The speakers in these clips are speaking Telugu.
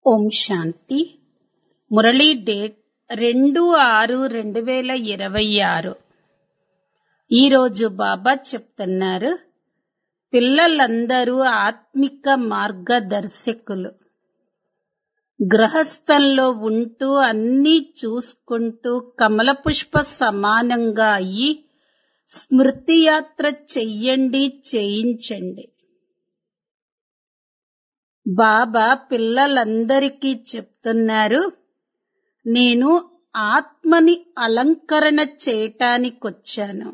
ఓం శాంతి మురళీ డేట్ రెండు ఆరు రెండు వేల ఇరవై ఆరు ఈరోజు బాబా చెప్తున్నారు పిల్లలందరూ ఆత్మిక మార్గదర్శకులు గృహస్థంలో ఉంటూ అన్నీ చూసుకుంటూ కమల పుష్ప సమానంగా అయ్యి స్మృతి యాత్ర చెయ్యండి చేయించండి బాబా పిల్లలందరికీ చెప్తున్నారు నేను ఆత్మని అలంకరణ చేయటానికొచ్చాను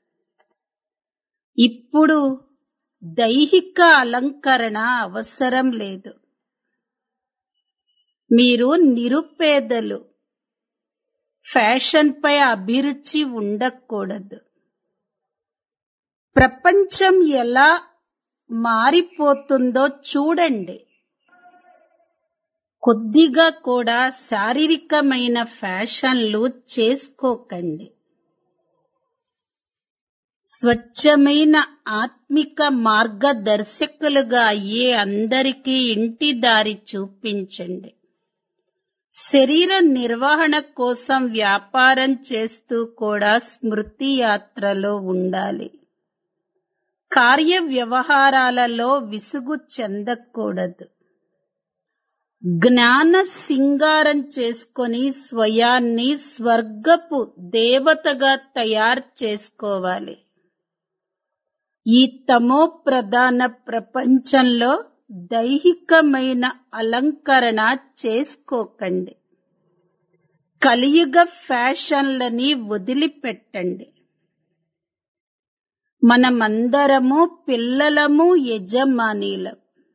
ఇప్పుడు దైహిక అలంకరణ అవసరం లేదు మీరు నిరుపేదలు ఫ్యాషన్ పై అభిరుచి ఉండకూడదు ప్రపంచం ఎలా మారిపోతుందో చూడండి కొద్దిగా కూడా శారీరకమైన ఫ్యాషన్లు చేసుకోకండి స్వచ్ఛమైన ఆత్మిక మార్గదర్శకులుగా అయ్యే అందరికీ ఇంటి దారి చూపించండి శరీర నిర్వహణ కోసం వ్యాపారం చేస్తూ కూడా స్మృతి యాత్రలో ఉండాలి కార్య వ్యవహారాలలో విసుగు చెందకూడదు జ్ఞాన సింగారం చేసుకొని స్వయాన్ని స్వర్గపు దేవతగా తయారు చేసుకోవాలి ఈ తమో ప్రధాన ప్రపంచంలో దైహికమైన అలంకరణ చేసుకోకండి కలియుగ ఫ్యాషన్లని వదిలిపెట్టండి మనమందరము పిల్లలము యజమానీలం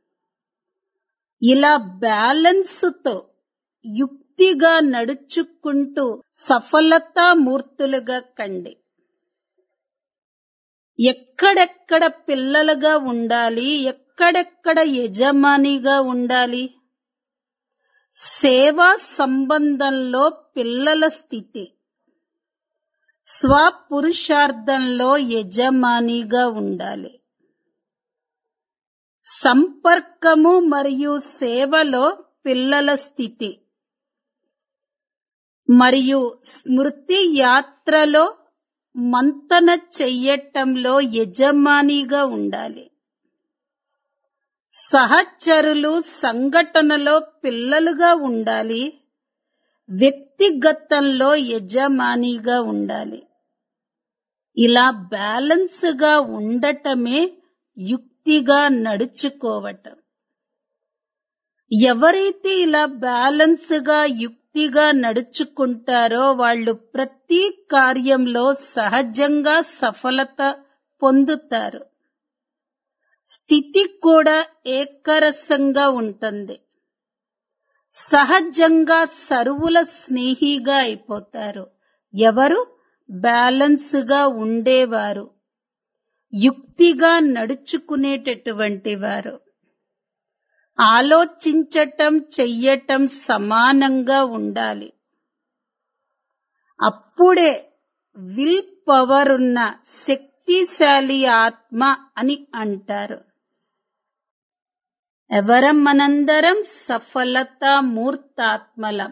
ఇలా బ్యాలెన్సుతో యుక్తిగా నడుచుకుంటూ సఫలతామూర్తులుగా కండి ఎక్కడెక్కడ పిల్లలుగా ఉండాలి ఎక్కడెక్కడ యజమానిగా ఉండాలి సేవా సంబంధంలో పిల్లల స్థితి స్వపురుషార్థంలో యజమానిగా ఉండాలి సంపర్కము మరియు సేవలో పిల్లల స్థితి మరియు స్మృతి యాత్రలో మంతన చెయ్యటంలో యజమానిగా ఉండాలి సహచరులు సంఘటనలో పిల్లలుగా ఉండాలి వ్యక్తిగతంలో యజమానిగా ఉండాలి ఇలా బ్యాలెన్స్గా ఉండటమే యుక్తిగా నడుచుకోవటం ఎవరైతే ఇలా బ్యాలెన్స్గా యుక్తిగా నడుచుకుంటారో వాళ్ళు ప్రతి కార్యంలో సహజంగా సఫలత పొందుతారు స్థితి కూడా ఏకరసంగా ఉంటుంది సహజంగా సరువుల స్నేహిగా అయిపోతారు ఎవరు బ్యాలెన్స్ గా ఉండేవారు యుక్తిగా నడుచుకునేటటువంటి వారు ఆలోచించటం చెయ్యటం సమానంగా ఉండాలి అప్పుడే విల్ పవర్ ఉన్న శక్తిశాలి ఆత్మ అని అంటారు ఎవరం మనందరం సఫలత మూర్తాత్మలం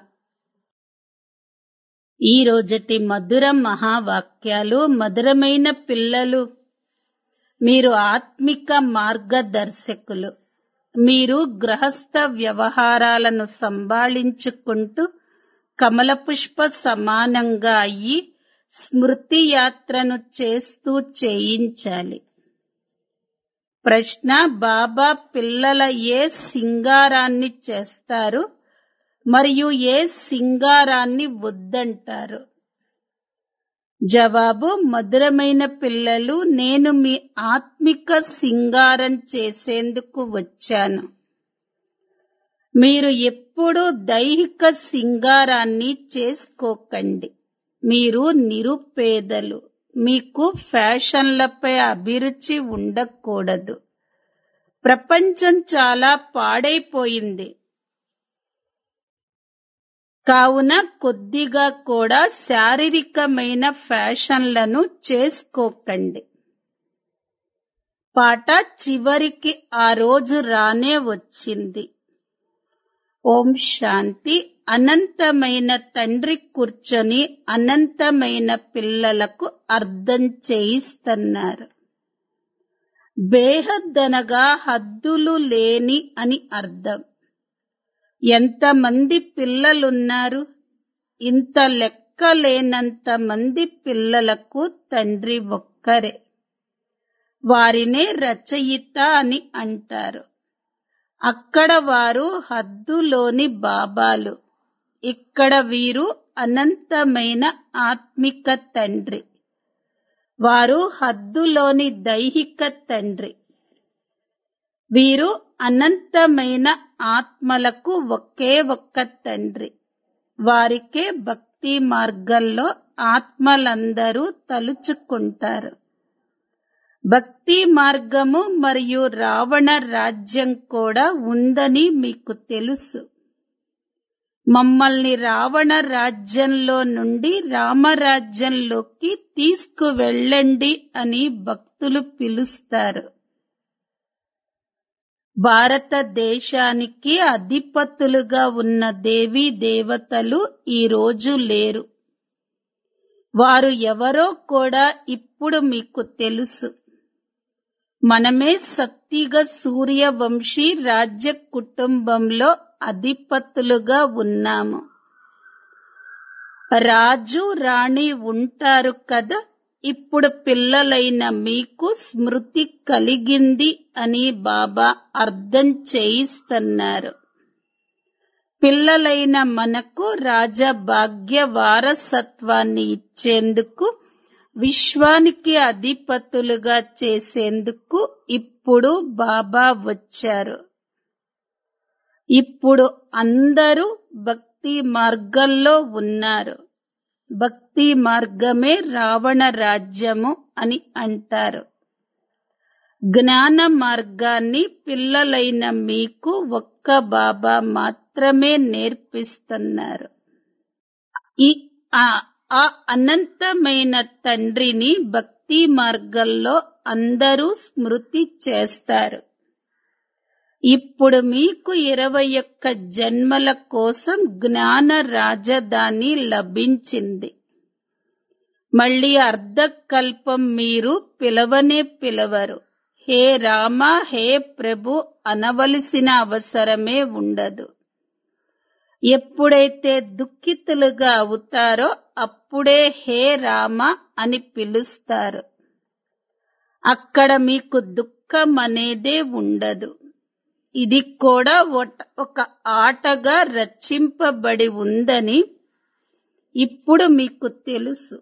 ఈ రోజటి మధుర మహావాక్యాలు మధురమైన పిల్లలు మీరు ఆత్మిక మార్గదర్శకులు మీరు గృహస్థ వ్యవహారాలను సంభాళించుకుంటూ కమలపుష్ప సమానంగా అయ్యి స్మృతి యాత్రను చేస్తూ చేయించాలి ప్రశ్న బాబా పిల్లల ఏ సింగారాన్ని చేస్తారు మరియు ఏ సింగారాన్ని వద్దంటారు జవాబు మధురమైన పిల్లలు నేను మీ ఆత్మిక సింగారం చేసేందుకు వచ్చాను మీరు ఎప్పుడూ దైహిక సింగారాన్ని చేసుకోకండి మీరు నిరుపేదలు మీకు ఫ్యాషన్లపై అభిరుచి ఉండకూడదు ప్రపంచం చాలా పాడైపోయింది కావున కొద్దిగా కూడా శారీరకమైన ఫ్యాషన్లను చేసుకోకండి పాట చివరికి ఆ రోజు రానే వచ్చింది ఓం శాంతి అనంతమైన తండ్రి కూర్చొని అనంతమైన పిల్లలకు అర్థం చేయిస్తున్నారు బేహద్దనగా హద్దులు లేని అని అర్థం ఎంతమంది పిల్లలున్నారు ఇంత లెక్కలేనంత మంది పిల్లలకు తండ్రి ఒక్కరే వారినే రచయిత అని అంటారు అక్కడ వారు హద్దులోని బాబాలు ఇక్కడ వీరు అనంతమైన ఆత్మిక తండ్రి వారు హద్దులోని దైహిక తండ్రి వీరు అనంతమైన ఆత్మలకు ఒకే ఒక్క తండ్రి వారికే భక్తి మార్గంలో ఆత్మలందరూ తలుచుకుంటారు భక్తి మార్గము మరియు రావణ రాజ్యం కూడా ఉందని మీకు తెలుసు మమ్మల్ని రావణ రాజ్యంలో నుండి రామరాజ్యంలోకి తీసుకువెళ్ళండి అని భక్తులు పిలుస్తారు భారతదేశానికి అధిపతులుగా ఉన్న దేవీ దేవతలు ఈ రోజు లేరు వారు ఎవరో కూడా ఇప్పుడు మీకు తెలుసు మనమే సత్తిగ సూర్యవంశీ రాజ్య కుటుంబంలో అధిపతులుగా ఉన్నాము రాజు రాణి ఉంటారు కదా ఇప్పుడు పిల్లలైన మీకు స్మృతి కలిగింది అని బాబా అర్థం చేయిస్తున్నారు పిల్లలైన మనకు రాజభాగ్య వారసత్వాన్ని ఇచ్చేందుకు విశ్వానికి అధిపతులుగా చేసేందుకు ఇప్పుడు బాబా వచ్చారు ఇప్పుడు అందరూ భక్తి మార్గంలో ఉన్నారు భక్తి మార్గమే రావణ రాజ్యము అని అంటారు జ్ఞాన మార్గాన్ని పిల్లలైన మీకు ఒక్క బాబా మాత్రమే నేర్పిస్తున్నారు ఈ ఆ ఆ అనంతమైన తండ్రిని భక్తి మార్గంలో అందరూ స్మృతి చేస్తారు ఇప్పుడు మీకు ఇరవై ఒక్క జన్మల కోసం జ్ఞాన రాజధాని లభించింది మళ్ళీ అర్ధకల్పం మీరు పిలవనే పిలవరు హే రామ హే ప్రభు అనవలసిన అవసరమే ఉండదు ఎప్పుడైతే దుఃఖితులుగా అవుతారో అప్పుడే హే రామ అని పిలుస్తారు అక్కడ మీకు దుఃఖం అనేదే ఉండదు ఇది కూడా ఒక ఆటగా రచింపబడి ఉందని ఇప్పుడు మీకు తెలుసు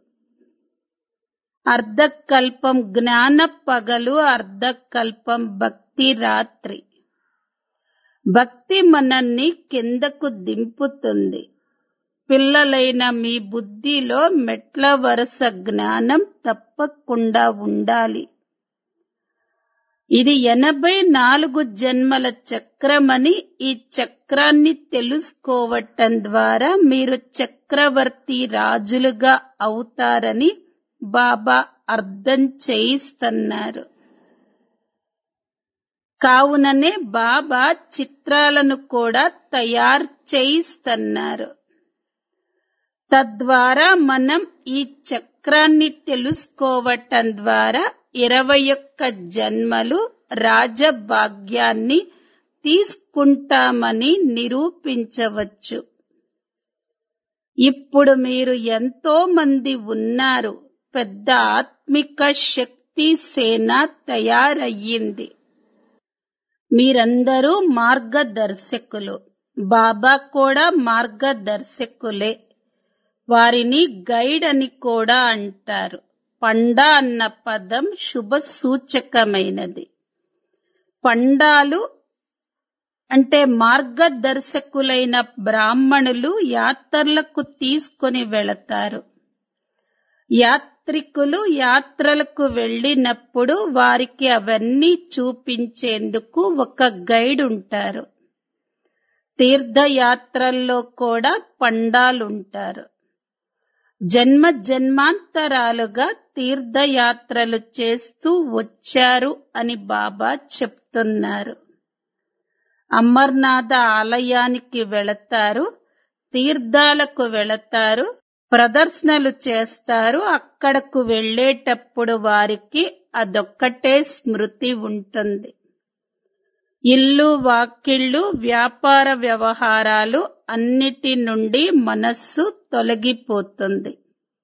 అర్ధకల్పం జ్ఞాన పగలు అర్ధకల్పం భక్తి రాత్రి భక్తి మనల్ని కిందకు దింపుతుంది పిల్లలైన మీ బుద్ధిలో మెట్ల వరుస జ్ఞానం తప్పకుండా ఉండాలి ఇది ఎనభై నాలుగు జన్మల చక్రమని ఈ చక్రాన్ని తెలుసుకోవటం ద్వారా మీరు చక్రవర్తి రాజులుగా అవుతారని బాబా అర్థం చేయిస్తున్నారు కావుననే బాబా చిత్రాలను కూడా తయారు చేయిస్తున్నారు తద్వారా మనం ఈ చక్రాన్ని తెలుసుకోవటం ద్వారా ఇరవై ఒక్క జన్మలు రాజభాగ్యాన్ని తీసుకుంటామని నిరూపించవచ్చు ఇప్పుడు మీరు ఎంతో మంది ఉన్నారు పెద్ద ఆత్మిక శక్తి సేన తయారయ్యింది మీరందరూ మార్గదర్శకులు బాబా కూడా మార్గదర్శకులే వారిని గైడ్ అని కూడా అంటారు పండా అన్న పదం శుభ సూచకమైనది పండాలు అంటే మార్గదర్శకులైన బ్రాహ్మణులు యాత్రలకు తీసుకొని వెళతారు యాత్రికులు యాత్రలకు వెళ్ళినప్పుడు వారికి అవన్నీ చూపించేందుకు ఒక గైడ్ ఉంటారు తీర్థయాత్రల్లో కూడా పండాలుంటారు జన్మ జన్మాంతరాలుగా తీర్థయాత్రలు చేస్తూ వచ్చారు అని బాబా చెప్తున్నారు అమర్నాథ ఆలయానికి వెళతారు తీర్థాలకు వెళతారు ప్రదర్శనలు చేస్తారు అక్కడకు వెళ్ళేటప్పుడు వారికి అదొక్కటే స్మృతి ఉంటుంది ఇల్లు వాకిళ్ళు వ్యాపార వ్యవహారాలు అన్నిటి నుండి మనస్సు తొలగిపోతుంది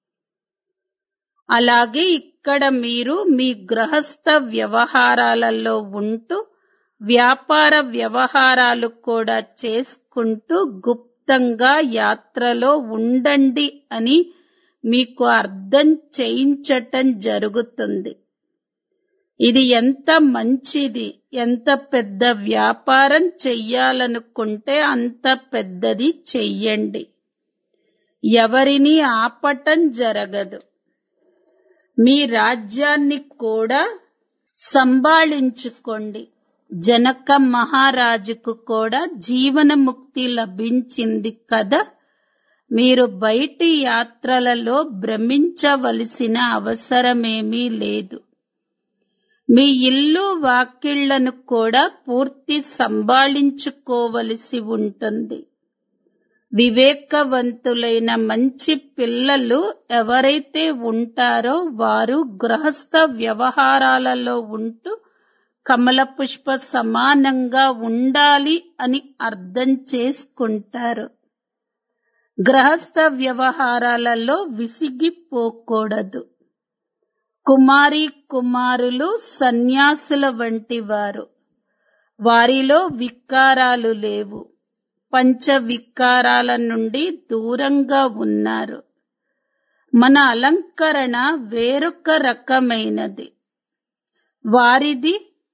అలాగే ఇక్కడ మీరు మీ గృహస్థ వ్యవహారాలలో ఉంటూ వ్యాపార వ్యవహారాలు కూడా చేసుకుంటూ గుప్తంగా యాత్రలో ఉండండి అని మీకు అర్థం చేయించటం జరుగుతుంది ఇది ఎంత మంచిది ఎంత పెద్ద వ్యాపారం చెయ్యాలనుకుంటే అంత పెద్దది చెయ్యండి ఎవరిని ఆపటం జరగదు మీ రాజ్యాన్ని కూడా సంభాళించుకోండి జనక మహారాజుకు కూడా జీవనముక్తి లభించింది కదా మీరు బయటి యాత్రలలో భ్రమించవలసిన అవసరమేమీ లేదు మీ ఇల్లు వాకిళ్లను కూడా పూర్తి సంభాళించుకోవలసి ఉంటుంది వివేకవంతులైన మంచి పిల్లలు ఎవరైతే ఉంటారో వారు గృహస్థ వ్యవహారాలలో ఉంటూ కమల పుష్ప సమానంగా ఉండాలి అని అర్థం చేసుకుంటారు గృహస్థ వ్యవహారాలలో విసిగిపోకూడదు కుమారి కుమారులు సన్యాసుల వంటి వారు వారిలో వికారాలు లేవు పంచ వికారాల నుండి దూరంగా ఉన్నారు మన అలంకరణ వేరొక రకమైనది వారిది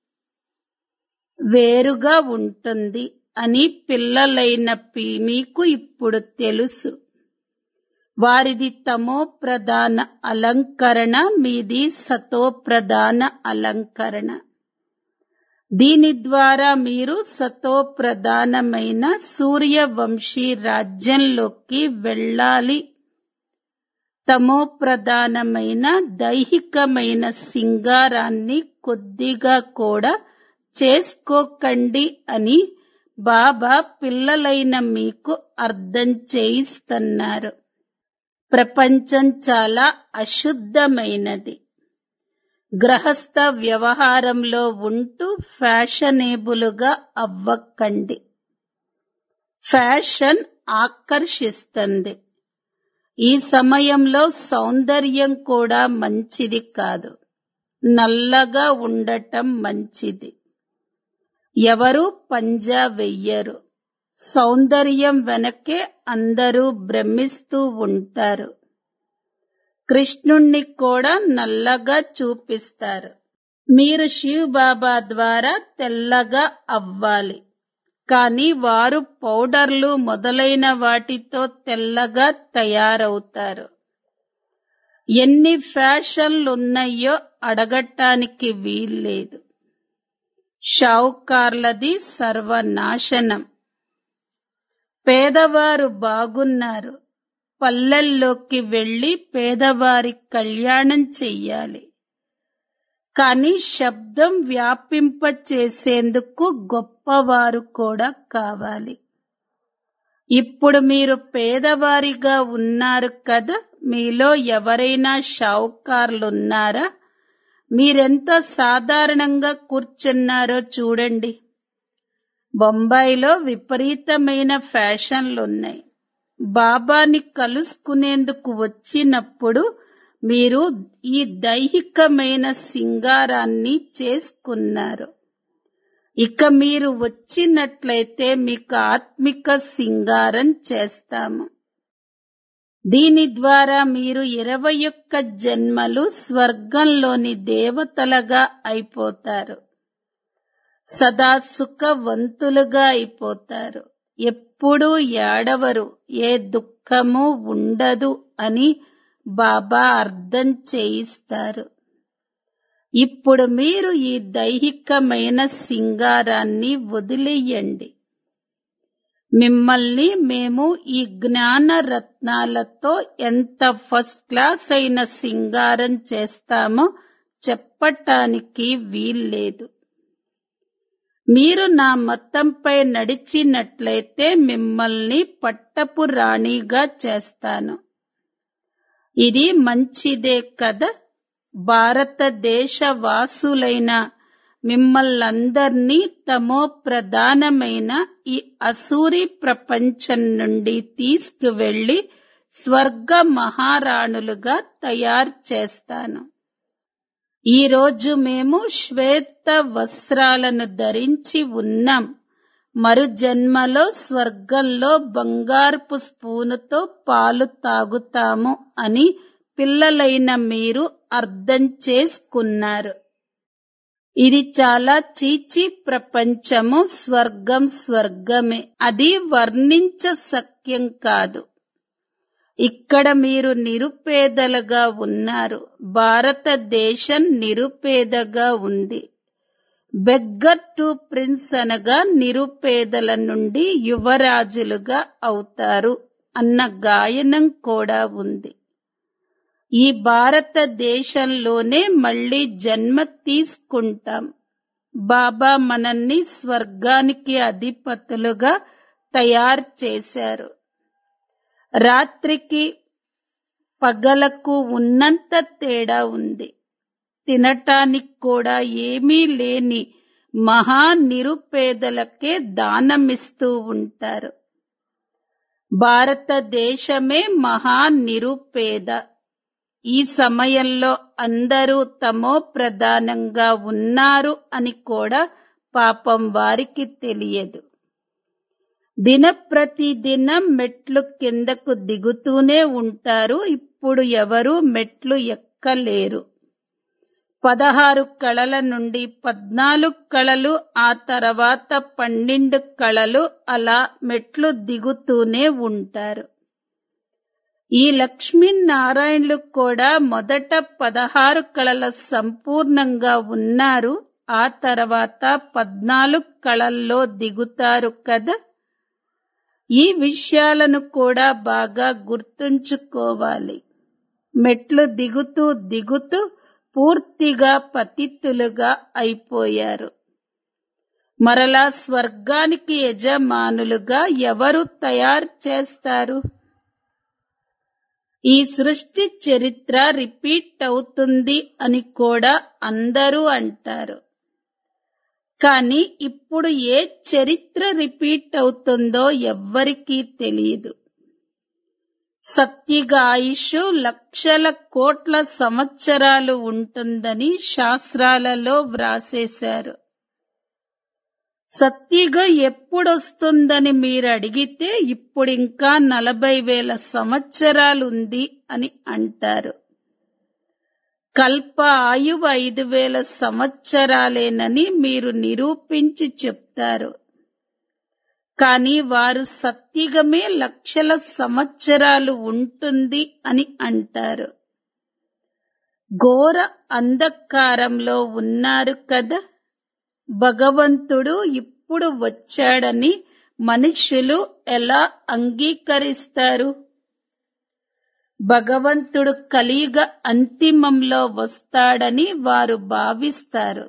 వేరుగా ఉంటుంది అని పిల్లలైన పి- మీకు ఇప్పుడు తెలుసు వారిది తమో ప్రధాన అలంకరణ మీది సతో ప్రధాన అలంకరణ దీని ద్వారా మీరు సతో ప్రధానమైన సూర్యవంశీ రాజ్యంలోకి వెళ్ళాలి తమో ప్రధానమైన దైహికమైన సింగారాన్ని కొద్దిగా కూడా చేసుకోకండి అని బాబా పిల్లలైన మీకు అర్థం చేయిస్తున్నారు ప్రపంచం చాలా అశుద్ధమైనది గ్రహస్థ వ్యవహారంలో ఉంటూ ఫ్యాషనేబుల్గా అవ్వకండి ఫ్యాషన్ ఆకర్షిస్తుంది ఈ సమయంలో సౌందర్యం కూడా మంచిది కాదు నల్లగా ఉండటం మంచిది ఎవరు పంజా వెయ్యరు సౌందర్యం వెనకే అందరూ భ్రమిస్తూ ఉంటారు కృష్ణుణ్ణి కూడా నల్లగా చూపిస్తారు మీరు శివ్ బాబా ద్వారా తెల్లగా అవ్వాలి కానీ వారు పౌడర్లు మొదలైన వాటితో తెల్లగా తయారవుతారు ఎన్ని ఫ్యాషన్లున్నాయో అడగటానికి వీల్లేదు షావుకార్లది సర్వనాశనం పేదవారు బాగున్నారు పల్లెల్లోకి వెళ్లి పేదవారి కళ్యాణం చెయ్యాలి కానీ శబ్దం వ్యాపింప చేసేందుకు గొప్పవారు కూడా కావాలి ఇప్పుడు మీరు పేదవారిగా ఉన్నారు కదా మీలో ఎవరైనా షావుకార్లున్నారా మీరెంత సాధారణంగా కూర్చున్నారో చూడండి బొంబాయిలో విపరీతమైన ఫ్యాషన్లున్నాయి బాబాని కలుసుకునేందుకు వచ్చినప్పుడు మీరు ఈ దైహికమైన సింగారాన్ని చేసుకున్నారు ఇక మీరు వచ్చినట్లయితే మీకు ఆత్మిక సింగారం చేస్తాము దీని ద్వారా మీరు ఇరవై ఒక్క జన్మలు స్వర్గంలోని దేవతలుగా అయిపోతారు సదా సుఖవంతులుగా అయిపోతారు ఎప్పుడూ ఏడవరు ఏ దుఃఖము ఉండదు అని బాబా అర్థం చేయిస్తారు ఇప్పుడు మీరు ఈ దైహికమైన సింగారాన్ని వదిలేయండి మిమ్మల్ని మేము ఈ జ్ఞాన రత్నాలతో ఎంత ఫస్ట్ క్లాస్ అయిన సింగారం చేస్తామో చెప్పటానికి వీల్లేదు మీరు నా మతంపై నడిచినట్లయితే మిమ్మల్ని పట్టపు రాణిగా చేస్తాను ఇది మంచిదే కదా భారతదేశ వాసులైన మిమ్మల్నందర్నీ తమో ప్రధానమైన ఈ అసూరి ప్రపంచం నుండి తీసుకువెళ్లి స్వర్గ మహారాణులుగా తయారు చేస్తాను ఈ రోజు మేము శ్వేత వస్త్రాలను ధరించి ఉన్నాం మరు జన్మలో స్వర్గంలో బంగారపు స్పూనుతో పాలు తాగుతాము అని పిల్లలైన మీరు అర్థం చేసుకున్నారు ఇది చాలా చీచి ప్రపంచము స్వర్గం స్వర్గమే అది వర్ణించ సఖ్యం కాదు ఇక్కడ మీరు నిరుపేదలుగా ఉన్నారు భారతదేశం నిరుపేదగా ఉంది బెగ్గర్ టు ప్రిన్స్ అనగా నిరుపేదల నుండి యువరాజులుగా అవుతారు అన్న గాయనం కూడా ఉంది ఈ భారతదేశంలోనే మళ్ళీ జన్మ తీసుకుంటాం బాబా మనల్ని స్వర్గానికి అధిపతులుగా తయారు చేశారు రాత్రికి పగలకు ఉన్నంత తేడా ఉంది తినటానికి కూడా ఏమీ లేని మహా నిరుపేదలకే దానమిస్తూ ఉంటారు భారతదేశమే మహా నిరుపేద ఈ సమయంలో అందరూ తమో ప్రధానంగా ఉన్నారు అని కూడా పాపం వారికి తెలియదు దిన ప్రతిదినం మెట్లు కిందకు దిగుతూనే ఉంటారు ఇప్పుడు ఎవరు మెట్లు ఎక్కలేరు పదహారు కళల నుండి పద్నాలుగు కళలు ఆ తర్వాత పన్నెండు కళలు అలా మెట్లు దిగుతూనే ఉంటారు ఈ లక్ష్మీనారాయణులు కూడా మొదట పదహారు కళల సంపూర్ణంగా ఉన్నారు ఆ తర్వాత పద్నాలుగు కళల్లో దిగుతారు కదా ఈ విషయాలను కూడా బాగా గుర్తుంచుకోవాలి మెట్లు దిగుతూ దిగుతూ పూర్తిగా పతిత్తులుగా అయిపోయారు మరలా స్వర్గానికి యజమానులుగా ఎవరు తయారు చేస్తారు ఈ సృష్టి చరిత్ర రిపీట్ అవుతుంది అని కూడా అందరూ అంటారు కానీ ఇప్పుడు ఏ చరిత్ర రిపీట్ అవుతుందో ఎవ్వరికీ తెలియదు సత్యగా ఆయుష్ లక్షల కోట్ల సంవత్సరాలు ఉంటుందని శాస్త్రాలలో వ్రాసేశారు సత్యగ ఎప్పుడొస్తుందని మీరు అడిగితే ఇప్పుడింకా నలభై వేల సంవత్సరాలుంది అని అంటారు కల్ప ఆయువు ఐదు వేల సంవత్సరాలేనని మీరు నిరూపించి చెప్తారు కానీ వారు సత్యగమే లక్షల సంవత్సరాలు ఉంటుంది అని అంటారు ఘోర అంధకారంలో ఉన్నారు కదా భగవంతుడు ఇప్పుడు వచ్చాడని మనుషులు ఎలా అంగీకరిస్తారు భగవంతుడు కలియుగ అంతిమంలో వస్తాడని వారు భావిస్తారు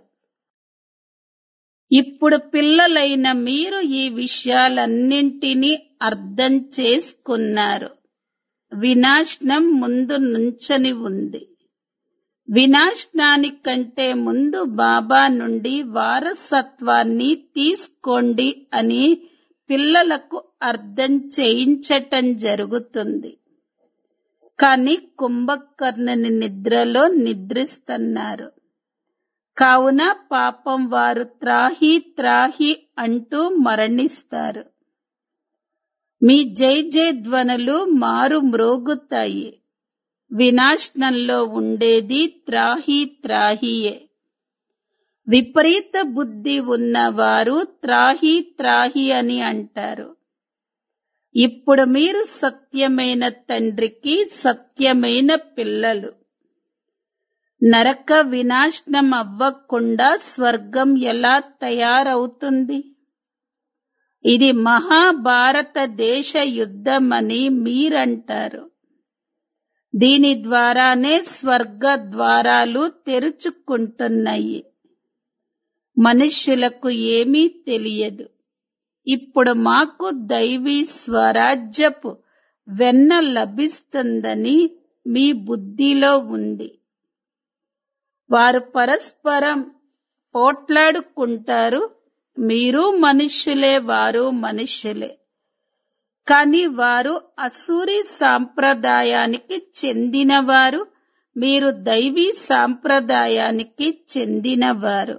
ఇప్పుడు పిల్లలైన మీరు ఈ విషయాలన్నింటినీ అర్థం చేసుకున్నారు వినాశనం ముందు నుంచని ఉంది వినాశనానికంటే ముందు బాబా నుండి వారసత్వాన్ని తీసుకోండి అని పిల్లలకు అర్థం చేయించటం జరుగుతుంది కానీ కుంభకర్ణుని నిద్రలో నిద్రిస్తున్నారు కావున పాపం వారు త్రాహి త్రాహి అంటూ మరణిస్తారు మీ జై జై ధ్వనులు మారు మ్రోగుతాయి వినాశనంలో ఉండేది త్రాహి త్రాహియే విపరీత బుద్ధి ఉన్నవారు త్రాహి త్రాహి అని అంటారు ఇప్పుడు మీరు సత్యమైన తండ్రికి సత్యమైన పిల్లలు నరక వినాశనం అవ్వకుండా స్వర్గం ఎలా తయారవుతుంది ఇది మహాభారతదేశ యుద్ధమని మీరంటారు దీని ద్వారానే స్వర్గ ద్వారాలు తెరుచుకుంటున్నాయి మనుష్యులకు ఏమీ తెలియదు ఇప్పుడు మాకు దైవీ స్వరాజ్యపు వెన్న లభిస్తుందని మీ బుద్ధిలో ఉంది వారు పరస్పరం పోట్లాడుకుంటారు మీరు మనుష్యులే వారు మనుష్యులే కాని వారు అసూరి సాంప్రదాయానికి చెందినవారు మీరు దైవీ సాంప్రదాయానికి చెందినవారు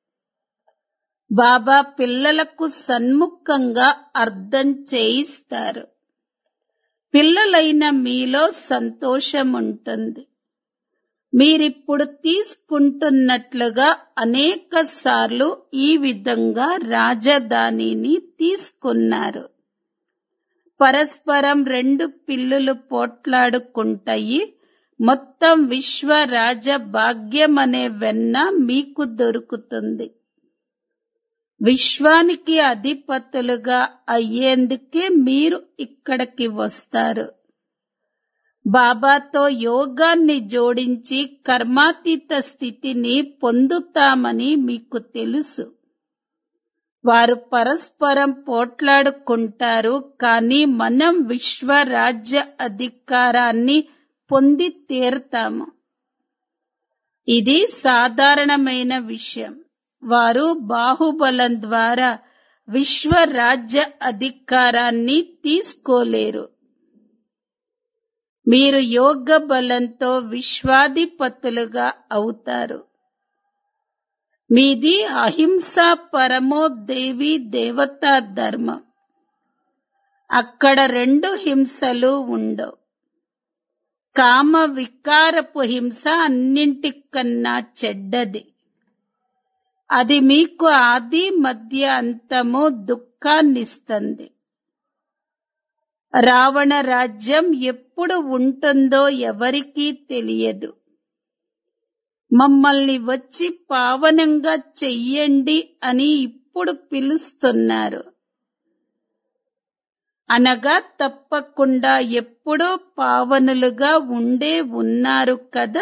బాబా పిల్లలకు సన్ముఖంగా అర్థం చేయిస్తారు పిల్లలైన మీలో సంతోషం ఉంటుంది మీరిప్పుడు తీసుకుంటున్నట్లుగా అనేక సార్లు ఈ విధంగా రాజధానిని తీసుకున్నారు పరస్పరం రెండు పిల్లులు పోట్లాడుకుంటాయి మొత్తం విశ్వ రాజ భాగ్యం అనే వెన్న మీకు దొరుకుతుంది విశ్వానికి అధిపతులుగా అయ్యేందుకే మీరు ఇక్కడికి వస్తారు బాబాతో యోగాన్ని జోడించి కర్మాతీత స్థితిని పొందుతామని మీకు తెలుసు వారు పరస్పరం పోట్లాడుకుంటారు కానీ మనం విశ్వరాజ్య అధికారాన్ని పొంది తీరుతాము ఇది సాధారణమైన విషయం వారు బాహుబలం ద్వారా విశ్వరాజ్య అధికారాన్ని తీసుకోలేరు మీరు యోగ బలంతో విశ్వాధిపతులుగా అవుతారు మీది అహింసా పరమో దేవి దేవతా ధర్మం అక్కడ రెండు హింసలు ఉండవు కామ వికారపు హింస అన్నింటికన్నా చెడ్డది అది మీకు ఆది మధ్య అంతము దుఃఖాన్నిస్తుంది రావణ రాజ్యం ఎప్పుడు ఉంటుందో ఎవరికీ తెలియదు మమ్మల్ని వచ్చి పావనంగా చెయ్యండి అని ఇప్పుడు పిలుస్తున్నారు అనగా తప్పకుండా ఎప్పుడో పావనులుగా ఉండే ఉన్నారు కదా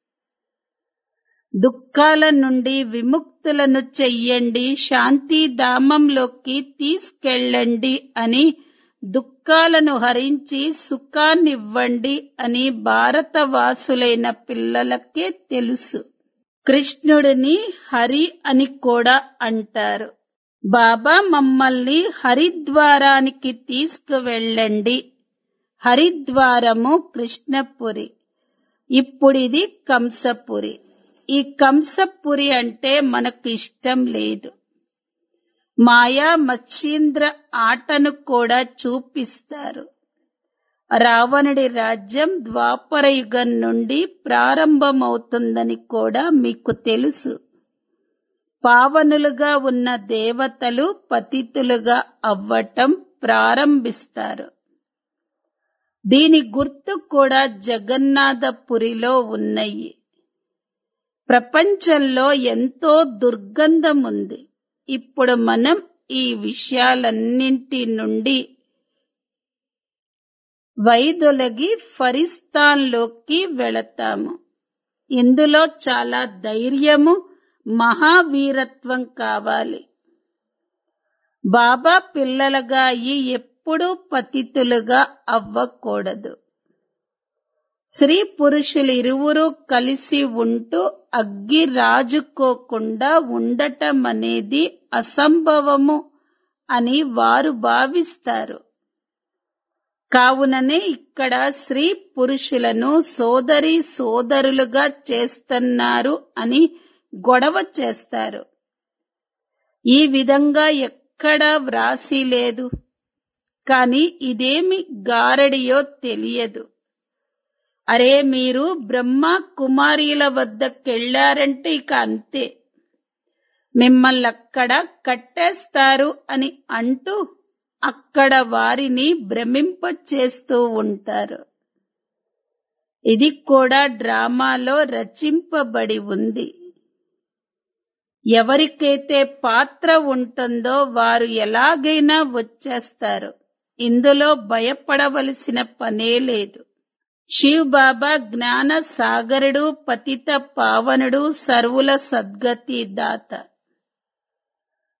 దుఃఖాల నుండి విముక్తులను చెయ్యండి శాంతిధామంలోకి తీసుకెళ్ళండి అని దుఃఖాలను హరించి సుఖాన్నివ్వండి అని భారతవాసులైన పిల్లలకే తెలుసు కృష్ణుడిని హరి అని కూడా అంటారు బాబా మమ్మల్ని హరిద్వారానికి తీసుకువెళ్ళండి హరిద్వారము కృష్ణపురి ఇప్పుడిది కంసపురి ఈ కంసపురి అంటే మనకు ఇష్టం లేదు మాయా మచ్చింద్ర ఆటను కూడా చూపిస్తారు రావణుడి రాజ్యం ద్వాపర యుగం నుండి ప్రారంభమవుతుందని కూడా మీకు తెలుసు పావనులుగా ఉన్న దేవతలు పతితులుగా అవ్వటం ప్రారంభిస్తారు దీని గుర్తు కూడా జగన్నాథపురిలో ఉన్నాయి ప్రపంచంలో ఎంతో దుర్గంధం ఉంది ఇప్పుడు మనం ఈ విషయాలన్నింటి నుండి వైదొలగి ఫరిస్తాన్లోకి వెళతాము ఇందులో చాలా ధైర్యము మహావీరత్వం కావాలి బాబా పిల్లలుగా అయి ఎప్పుడూ పతితులుగా అవ్వకూడదు స్త్రీ పురుషులు ఇరువురు కలిసి ఉంటూ అగ్గి రాజుకోకుండా ఉండటం అనేది అసంభవము అని వారు భావిస్తారు కావుననే ఇక్కడ స్త్రీ పురుషులను సోదరి సోదరులుగా చేస్తున్నారు అని గొడవ చేస్తారు ఈ విధంగా ఎక్కడా వ్రాసి లేదు కాని ఇదేమి గారడియో తెలియదు అరే మీరు బ్రహ్మ కుమారీల వద్దకెళ్లారంటే ఇక అంతే మిమ్మల్ని అక్కడ కట్టేస్తారు అని అంటూ అక్కడ వారిని భ్రమింప చేస్తూ ఉంటారు ఇది కూడా డ్రామాలో రచింపబడి ఉంది ఎవరికైతే పాత్ర ఉంటుందో వారు ఎలాగైనా వచ్చేస్తారు ఇందులో భయపడవలసిన పనే లేదు శివ్ బాబా జ్ఞాన సాగరుడు పతిత పావనుడు సర్వుల సద్గతి దాత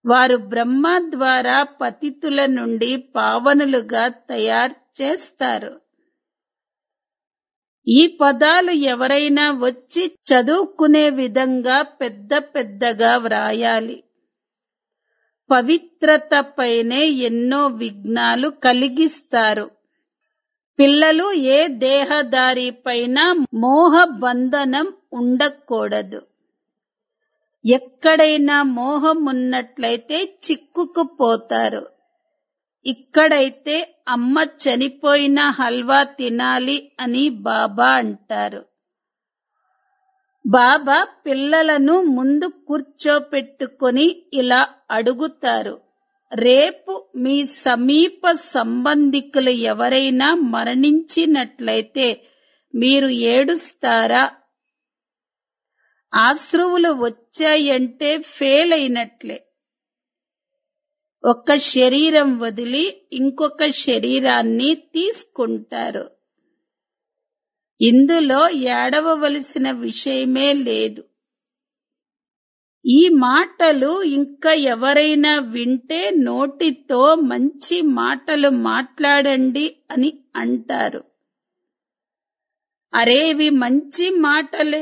వారు బ్రహ్మ ద్వారా పతితుల నుండి పావనులుగా తయారు చేస్తారు ఈ పదాలు ఎవరైనా వచ్చి చదువుకునే విధంగా పెద్ద పెద్దగా వ్రాయాలి పవిత్రత పైనే ఎన్నో విఘ్నాలు కలిగిస్తారు పిల్లలు ఏ దేహదారి పైన మోహ బంధనం ఉండకూడదు ఎక్కడైనా మోహం ఉన్నట్లయితే చిక్కుకుపోతారు ఇక్కడైతే అమ్మ చనిపోయిన హల్వా తినాలి అని బాబా అంటారు బాబా పిల్లలను ముందు కూర్చోపెట్టుకొని ఇలా అడుగుతారు రేపు మీ సమీప సంబంధికులు ఎవరైనా మరణించినట్లయితే మీరు ఏడుస్తారా ఆశ్రువులు వచ్చాయంటే ఫెయిల్ అయినట్లే ఒక శరీరం వదిలి ఇంకొక శరీరాన్ని తీసుకుంటారు ఇందులో ఏడవవలసిన విషయమే లేదు ఈ మాటలు ఇంకా ఎవరైనా వింటే నోటితో మంచి మాటలు మాట్లాడండి అని అంటారు అరే ఇవి మంచి మాటలే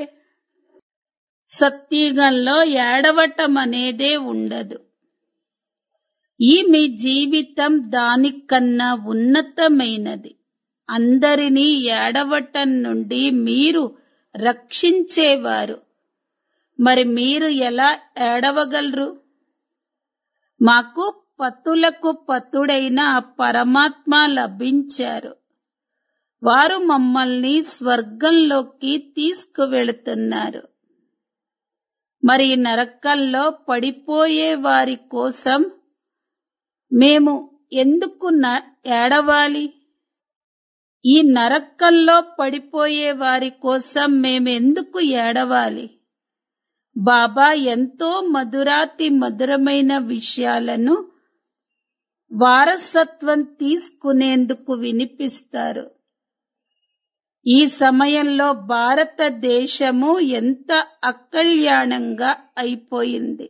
సత్యుగంలో ఏడవటం అనేదే ఉండదు ఈ మీ జీవితం దానికన్నా ఉన్నతమైనది అందరినీ ఏడవటం నుండి మీరు రక్షించేవారు మరి మీరు ఎలా ఏడవగలరు మాకు పతులకు పతుడైన ఆ పరమాత్మ లభించారు వారు మమ్మల్ని స్వర్గంలోకి తీసుకువెళుతున్నారు మరి ఈ నరకంలో పడిపోయే వారి కోసం మేము ఎందుకు న- ఏడవాలి ఈ నరకంలో పడిపోయే వారి కోసం మేమెందుకు ఏడవాలి బాబా ఎంతో మధురాతి మధురమైన విషయాలను వారసత్వం తీసుకునేందుకు వినిపిస్తారు ఈ సమయంలో భారతదేశము ఎంత అకల్యాణంగా అయిపోయింది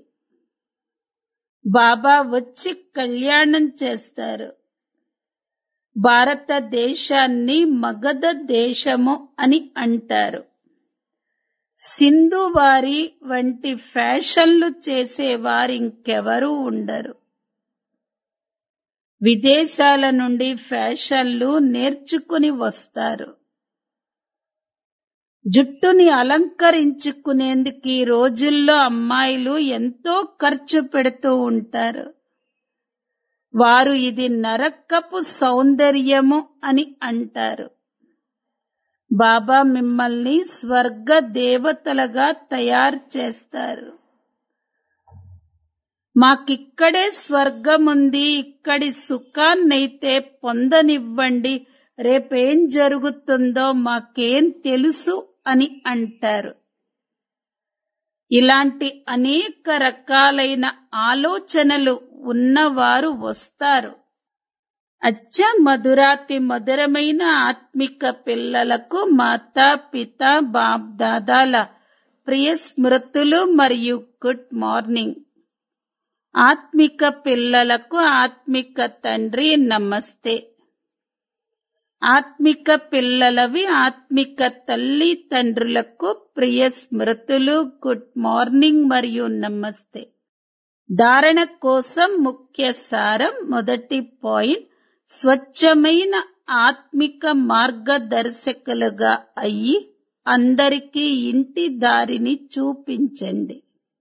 బాబా వచ్చి కళ్యాణం చేస్తారు భారతదేశాన్ని మగధ దేశము అని అంటారు సింధు వారి వంటి ఫ్యాషన్లు చేసేవారు ఇంకెవరూ ఉండరు విదేశాల నుండి ఫ్యాషన్లు నేర్చుకుని వస్తారు జుట్టుని అలంకరించుకునేందుకు ఈ రోజుల్లో అమ్మాయిలు ఎంతో ఖర్చు పెడుతూ ఉంటారు వారు ఇది నరకపు సౌందర్యము అని అంటారు బాబా మిమ్మల్ని స్వర్గ దేవతలుగా తయారు చేస్తారు మాకిక్కడే స్వర్గముంది ఇక్కడి సుఖాన్నైతే పొందనివ్వండి రేపేం జరుగుతుందో మాకేం తెలుసు అని అంటారు ఇలాంటి అనేక రకాలైన ఆలోచనలు ఉన్నవారు వస్తారు అచ్చ మధురాతి మధురమైన ఆత్మిక పిల్లలకు మాతా పిత బాప్ దాదాల ప్రియ స్మృతులు మరియు గుడ్ మార్నింగ్ ఆత్మిక పిల్లలకు ఆత్మిక తండ్రి నమస్తే ఆత్మిక పిల్లలవి ఆత్మిక తల్లి తండ్రులకు ప్రియ స్మృతులు గుడ్ మార్నింగ్ మరియు నమస్తే ధారణ కోసం ముఖ్య సారం మొదటి పాయింట్ స్వచ్ఛమైన ఆత్మిక మార్గదర్శకులుగా అయ్యి అందరికీ ఇంటి దారిని చూపించండి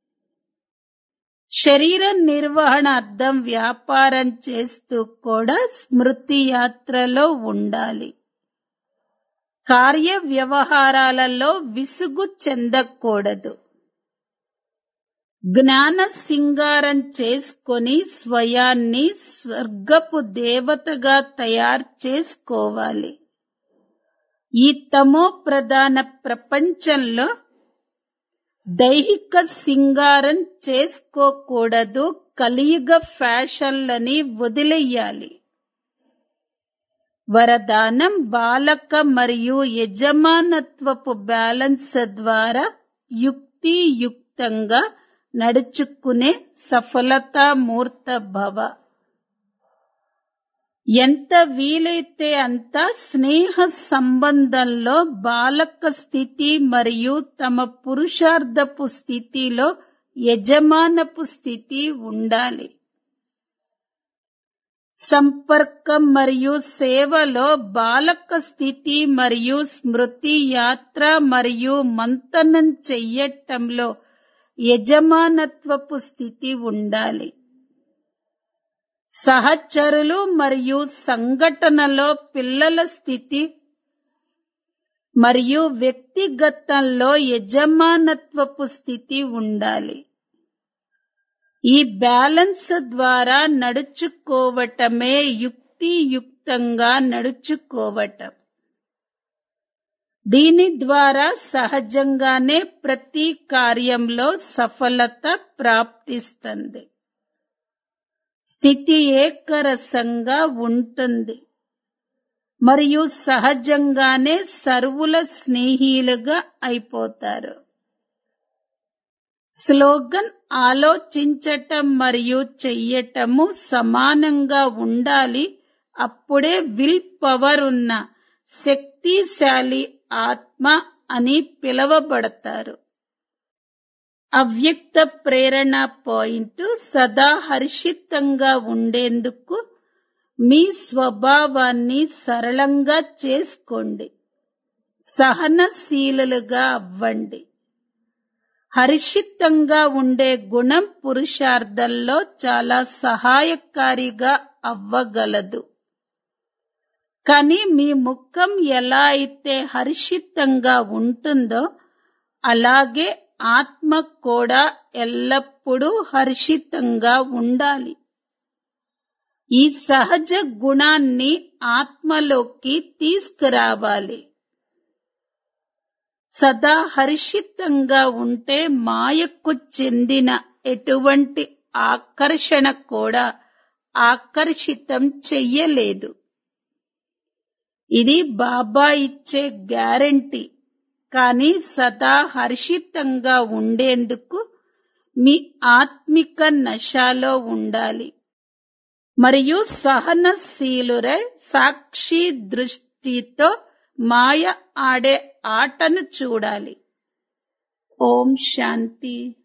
శరీర నిర్వహణ అర్థం వ్యాపారం చేస్తూ కూడా స్మృతి యాత్రలో ఉండాలి కార్య వ్యవహారాలలో విసుగు చెందకూడదు జ్ఞాన సింగారం చేసుకొని స్వయాన్ని స్వర్గపు దేవతగా తయారు చేసుకోవాలి ఈ తమో ప్రధాన ప్రపంచంలో దైహిక సింగారం చేసుకోకూడదు కలియుగ ఫ్యాషన్లని వదిలేయాలి వరదానం బాలక మరియు యజమానత్వపు బ్యాలెన్స్ ద్వారా యుక్తియుక్తంగా నడుచుకునే సఫలతామూర్త భవ ఎంత వీలైతే అంత స్నేహ సంబంధంలో బాలక స్థితి మరియు తమ పురుషార్థపు స్థితిలో యజమానపు స్థితి ఉండాలి సంపర్కం మరియు సేవలో బాలక స్థితి మరియు స్మృతి యాత్ర మరియు మంతనం చెయ్యటంలో యజమానత్వపు స్థితి ఉండాలి సహచరులు మరియు సంఘటనలో పిల్లల స్థితి మరియు వ్యక్తిగతంలో యజమానత్వపు స్థితి ఉండాలి ఈ బ్యాలెన్స్ ద్వారా నడుచుకోవటమే యుక్తియుక్తంగా నడుచుకోవటం దీని ద్వారా సహజంగానే ప్రతి కార్యంలో సఫలత ప్రాప్తిస్తుంది స్థితి ఏకరసంగా ఉంటుంది మరియు సహజంగానే సర్వుల స్నేహిలుగా అయిపోతారు స్లోగన్ ఆలోచించటం మరియు చెయ్యటము సమానంగా ఉండాలి అప్పుడే విల్ పవర్ ఉన్న శక్తిశాలి ఆత్మ అని పిలవబడతారు అవ్యక్త ప్రేరణ పాయింట్ సదా హర్షితంగా ఉండేందుకు మీ స్వభావాన్ని సరళంగా చేసుకోండి సహనశీలుగా అవ్వండి హర్షితంగా ఉండే గుణం పురుషార్థంలో చాలా సహాయకారిగా అవ్వగలదు కానీ మీ ముఖం ఎలా అయితే హర్షితంగా ఉంటుందో అలాగే ఆత్మ కూడా ఎల్లప్పుడూ హర్షితంగా ఉండాలి ఈ సహజ గుణాన్ని ఆత్మలోకి తీసుకురావాలి సదా హర్షితంగా ఉంటే మాయకు చెందిన ఎటువంటి ఆకర్షణ కూడా ఆకర్షితం చెయ్యలేదు ఇది బాబా ఇచ్చే గ్యారంటీ కానీ సదా హర్షితంగా ఉండేందుకు మీ ఆత్మిక నశాలో ఉండాలి మరియు సహనశీలురై సాక్షి దృష్టితో మాయ ఆడే ఆటను చూడాలి ఓం శాంతి